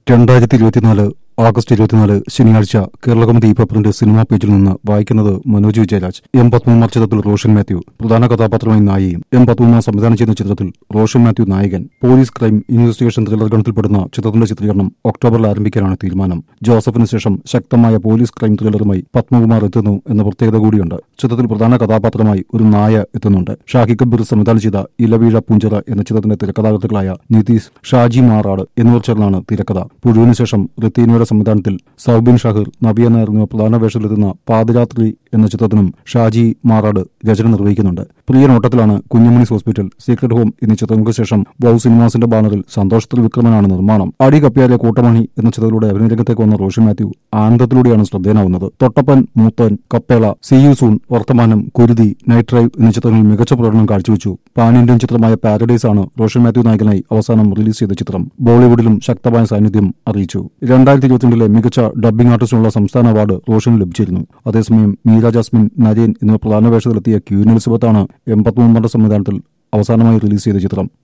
രണ്ടായിരത്തി ഇരുപത്തിനാല് ആഗസ്റ്റ് ഇരുപത്തിനാല് ശനിയാഴ്ച കേരളകൗമുദി പേപ്പറിന്റെ സിനിമാ പേജിൽ നിന്ന് വായിക്കുന്നത് മനോജ് വിജയരാജ് എം പത്മകുമാർ ചിത്രത്തിൽ റോഷൻ മാത്യു പ്രധാന കഥാപാത്രമായി നായിയും എം പത്മകുമാർ സംവിധാനം ചെയ്യുന്ന ചിത്രത്തിൽ റോഷൻ മാത്യു നായകൻ പോലീസ് ക്രൈം ഇൻവെസ്റ്റിഗേഷൻ ത്രില്ലർ ഗണത്തിൽപ്പെടുന്ന ചിത്രത്തിന്റെ ചിത്രീകരണം ഒക്ടോബറിൽ ആരംഭിക്കാനാണ് തീരുമാനം ജോസഫിന് ശേഷം ശക്തമായ പോലീസ് ക്രൈം ത്രില്ലറുമായി പത്മകുമാർ എത്തുന്നു എന്ന പ്രത്യേകത കൂടിയുണ്ട് ചിത്രത്തിൽ പ്രധാന കഥാപാത്രമായി ഒരു നായ എത്തുന്നുണ്ട് ഷാഹി കബീർ സംവിധാനം ചെയ്ത ഇലവീഴ പുഞ്ചറ എന്ന ചിത്രത്തിന്റെ തിരക്കഥാകൃത്തുക്കളായ നിതീഷ് ഷാജി മാറാട് എന്നിവർ ചേർന്നാണ് തിരക്കഥ പുഴുവിന് ശേഷം റിത്തീനയുടെ സംവിധാനത്തിൽ സൗബിൻ ഷാഹിർ നബിയ നായർ എന്നിവർ പ്രധാന വേഷത്തിലെത്തുന്ന പാതിരാത്രി എന്ന ചിത്രത്തിനും ഷാജി മാറാട് രചന നിർവഹിക്കുന്നുണ്ട് പ്രിയ നോട്ടത്തിലാണ് കുഞ്ഞുമണീസ് ഹോസ്പിറ്റൽ സീക്രട്ട് ഹോം എന്നീ ചിത്രങ്ങൾക്ക് ശേഷം വൗ സിനിമാസിന്റെ ബാനറിൽ സന്തോഷ് ത്രിവിക്രമനാണ് നിർമ്മാണം അടി കപ്പിയാലെ കൂട്ടമണി എന്ന ചിത്രത്തിലൂടെ അഭിനയരംഗത്തേക്ക് വന്ന റോഷൻ മാത്യു ആനന്ദത്തിലൂടെയാണ് ശ്രദ്ധേയനാവുന്നത് Thottappan Moothon Kappela see you soon Varthamanam Kuruthi night drive എന്നീ ചിത്രങ്ങളിൽ മികച്ച പ്രകടനം കാഴ്ചവെച്ചു പാൻ ഇന്ത്യൻ ചിത്രമായ പാരഡൈസ് ആണ് റോഷൻ മാത്യു നായകനായി അവസാനം റിലീസ് ചെയ്ത ചിത്രം ബോളിവുഡിലും ശക്തമായ സാന്നിധ്യം അറിയിച്ചു രണ്ടായിരത്തി ഇരുപത്തിരണ്ടിലെ മികച്ച ഡബ്ബിംഗ് ആർട്ടിസ്റ്റിനുള്ള സംസ്ഥാന അവാർഡ് റോഷന് ലഭിച്ചിരുന്നു അതേസമയം മീര ജാസ്മിൻ നരേൻ എന്നിവർ പ്രധാന വേഷത്തിലെത്തിയ ക്യൂൻ എലിസബത്താണ് എം പത്മകുമാറിന്റെ സംവിധാനത്തിൽ അവസാനമായി റിലീസ് ചെയ്ത ചിത്രം